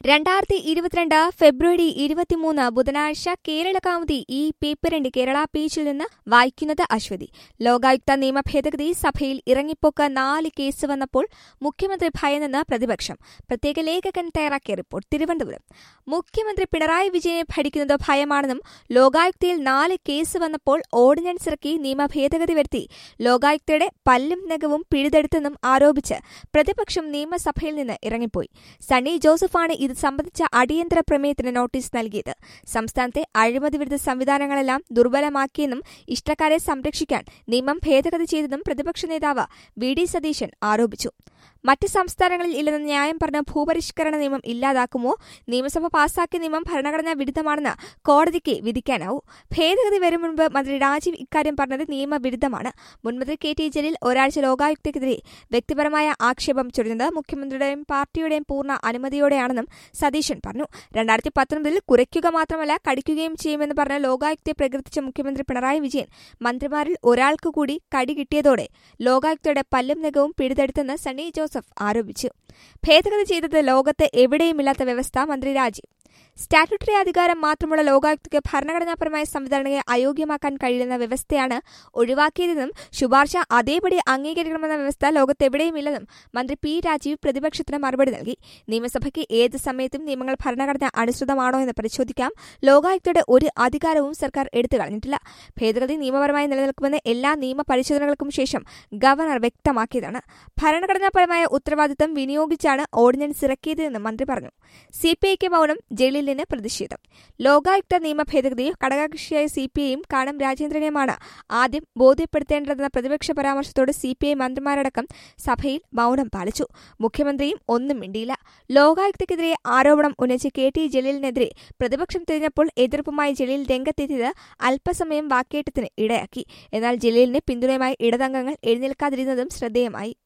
രണ്ടായിരത്തി ഇരുപത്തിരണ്ട് ഫെബ്രുവരി ഇരുപത്തിമൂന്ന് ബുധനാഴ്ച കേരള കൗമുദി ഈ പേപ്പറിന്റെ കേരള പേജിൽ നിന്ന് വായിക്കുന്നത് അശ്വതി ലോകായുക്ത നിയമ ഭേദഗതി സഭയിൽ ഇറങ്ങിപ്പോക്ക് നാല് കേസ് വന്നപ്പോൾ മുഖ്യമന്ത്രി ഭയന്നെന്ന് പ്രതിപക്ഷം പ്രത്യേക ലേഖകൻ തയ്യാറാക്കിയ റിപ്പോർട്ട് തിരുവനന്തപുരം മുഖ്യമന്ത്രി പിണറായി വിജയനെ ഭരിക്കുന്നത് ഭയമാണെന്നും ലോകായുക്തയിൽ നാല് കേസ് വന്നപ്പോൾ ഓർഡിനൻസ് ഇറക്കി നിയമ ഭേദഗതി വരുത്തി ലോകായുക്തയുടെ പല്ലും നഖവും പിഴുതെടുത്തെന്നും ആരോപിച്ച് പ്രതിപക്ഷം നിയമസഭയിൽ നിന്ന് ഇറങ്ങിപ്പോയി സണ്ണി ജോസഫാണ് ഇത് സംബന്ധിച്ച അടിയന്തര പ്രമേയത്തിന് നോട്ടീസ് നൽകിയത് സംസ്ഥാനത്തെ അഴിമതി വിരുദ്ധ സംവിധാനങ്ങളെല്ലാം ദുർബലമാക്കിയെന്നും ഇഷ്ടക്കാരെ സംരക്ഷിക്കാൻ നിയമം ഭേദഗതി ചെയ്തെന്നും പ്രതിപക്ഷ നേതാവ് വി ഡി സതീശൻ ആരോപിച്ചു മറ്റ് സംസ്ഥാനങ്ങളിൽ ഇല്ലെന്ന ന്യായം പറഞ്ഞ് ഭൂപരിഷ്കരണ നിയമം ഇല്ലാതാക്കുമോ നിയമസഭ പാസാക്കിയ നിയമം ഭരണഘടനാ വിരുദ്ധമാണെന്ന് കോടതിക്ക് വിധിക്കാനാവൂ ഭേദഗതി വരും മുൻപ് മന്ത്രി രാജീവ് ഇക്കാര്യം പറഞ്ഞത് നിയമവിരുദ്ധമാണ് മുൻമന്ത്രി കെ ടി ജലീൽ ഒരാഴ്ച ലോകായുക്തയ്ക്കെതിരെ വ്യക്തിപരമായ ആക്ഷേപം ചൊരിഞ്ഞത് മുഖ്യമന്ത്രിയുടെയും പാർട്ടിയുടെയും പൂർണ്ണ അനുമതിയോടെയാണെന്നും സതീശൻ പറഞ്ഞു രണ്ടായിരത്തി പത്തൊൻപതിൽ കുറയ്ക്കുക മാത്രമല്ല കടിക്കുകയും ചെയ്യുമെന്ന് പറഞ്ഞ ലോകായുക്തയെ പ്രകീർത്തിച്ച മുഖ്യമന്ത്രി പിണറായി വിജയൻ മന്ത്രിമാരിൽ ഒരാൾക്ക് കൂടി കടി കിട്ടിയതോടെ ലോകായുക്തയുടെ പല്ലും നഖവും പിഴുതെടുത്തെന്ന് സണ്ണി ജോസഫ് ആരോപിച്ചു ഭേദഗതി ചെയ്തത് ലോകത്ത് എവിടെയുമില്ലാത്ത വ്യവസ്ഥ മന്ത്രി രാജീവ് സ്റ്റാറ്റ്യൂട്ടറി അധികാരം മാത്രമുള്ള ലോകായുക്തയ്ക്ക് ഭരണഘടനാപരമായ സംവിധാനങ്ങളെ അയോഗ്യമാക്കാൻ കഴിയുന്ന വ്യവസ്ഥയാണ് ഒഴിവാക്കിയതെന്നും ശുപാർശ അതേപടി അംഗീകരിക്കണമെന്ന വ്യവസ്ഥ ലോകത്തെവിടെയുമില്ലെന്നും മന്ത്രി പി രാജീവ് പ്രതിപക്ഷത്തിന് മറുപടി നൽകി നിയമസഭയ്ക്ക് ഏത് സമയത്തും നിയമങ്ങൾ ഭരണഘടന അനുസൃതമാണോ എന്ന് പരിശോധിക്കാം ലോകായുക്തയുടെ ഒരു അധികാരവും സർക്കാർ എടുത്തു കളഞ്ഞിട്ടില്ല ഭേദഗതി നിയമപരമായി നിലനിൽക്കുമെന്ന് എല്ലാ നിയമ പരിശോധനകൾക്കും ശേഷം ഗവർണർ വ്യക്തമാക്കിയതാണ് ഭരണഘടനാപരമായ ഉത്തരവാദിത്തം വിനിയോഗിച്ചാണ് ഓർഡിനൻസ് ഇറക്കിയതെന്ന് മന്ത്രി പറഞ്ഞു സിപിഐക്ക് മൗനം ജലീലിന് പ്രതിഷേധം ലോകായുക്ത നിയമ ഭേദഗതി ഘടകകക്ഷിയായ സിപിഐയും കാനം രാജേന്ദ്രനെയുമാണ് ആദ്യം ബോധ്യപ്പെടുത്തേണ്ടതെന്ന പ്രതിപക്ഷ പരാമർശത്തോട് സിപിഐ മന്ത്രിമാരടക്കം സഭയിൽ മൗനം പാലിച്ചു മുഖ്യമന്ത്രിയും ഒന്നും മിണ്ടിയില്ല ലോകായുക്തയ്ക്കെതിരെ ആരോപണം ഉന്നയിച്ച് കെ ടി ജലീലിനെതിരെ പ്രതിപക്ഷം തിരിഞ്ഞപ്പോൾ എതിർപ്പുമായി ജലീൽ രംഗത്തെത്തിയത് അല്പസമയം വാക്കേറ്റത്തിന് ഇടയാക്കി എന്നാൽ ജലീലിന് പിന്തുണയുമായി ഇടതംഗങ്ങൾ എഴുന്നേൽക്കാതിരുന്നതും ശ്രദ്ധേയമായി